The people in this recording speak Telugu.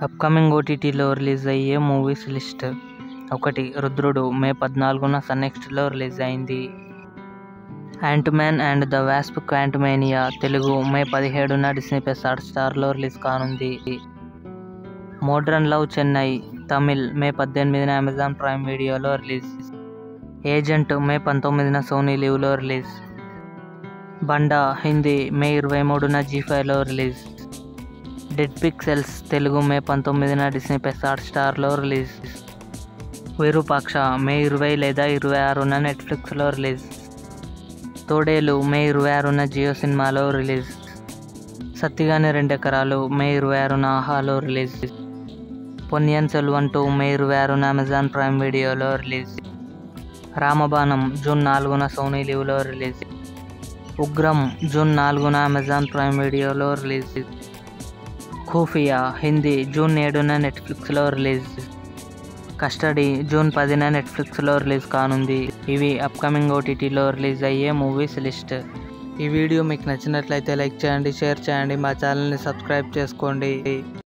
అప్కమింగ్ ఓటీటీలో రిలీజ్ అయ్యే మూవీస్ లిస్ట్ ఒకటి రుద్రుడు మే పద్నాలుగున సన్ నెక్స్ట్లో రిలీజ్ అయింది Ant Man and the Wasp Quantumania Telugu May పదిహేడున డిస్నీ ప్లస్ హాట్ స్టార్లో రిలీజ్ కానుంది Modern Love Chennai Tamil May పద్దెనిమిదిన అమెజాన్ ప్రైమ్ వీడియోలో రిలీజ్ ఏజెంట్ మే పంతొమ్మిదిన సోనీ లీవ్లో రిలీజ్ బండా హిందీ మే ఇరవై మూడున జీ ఫైవ్లో release Dead Pixels Telugu May పంతొమ్మిదిన డిస్నీ ప్లస్ హాట్ స్టార్లో రిలీజ్ విరూపాక్ష మే ఇరవై లేదా ఇరవై ఆరున నెట్ఫ్లిక్స్లో రిలీజ్ తోడేలు మే ఇరవై ఆరున జియో సినిమాలో రిలీజ్ సత్తిగాని రెండెకరాలు మే ఇరవై ఆరున ఆహాలో release Ponniyin Selvan two May ఇరవై ఆరున అమెజాన్ ప్రైమ్ వీడియోలో రిలీజ్ రామబాణం జూన్ నాలుగున సోనీ లీవ్లో రిలీజ్ ఉగ్రం జూన్ నాలుగున అమెజాన్ ప్రైమ్ వీడియోలో రిలీజ్ ఖూఫియా హిందీ జూన్ ఏడున నెట్ఫ్లిక్స్లో రిలీజ్ కస్టడీ జూన్ పదిన నెట్ఫ్లిక్స్లో రిలీజ్ కానుంది ఇవి అప్కమింగ్ ఓటీటీలో రిలీజ్ అయ్యే మూవీస్ లిస్ట్ ఈ వీడియో మీకు నచ్చినట్లయితే లైక్ చేయండి షేర్ చేయండి మా ఛానల్ని సబ్స్క్రైబ్ చేసుకోండి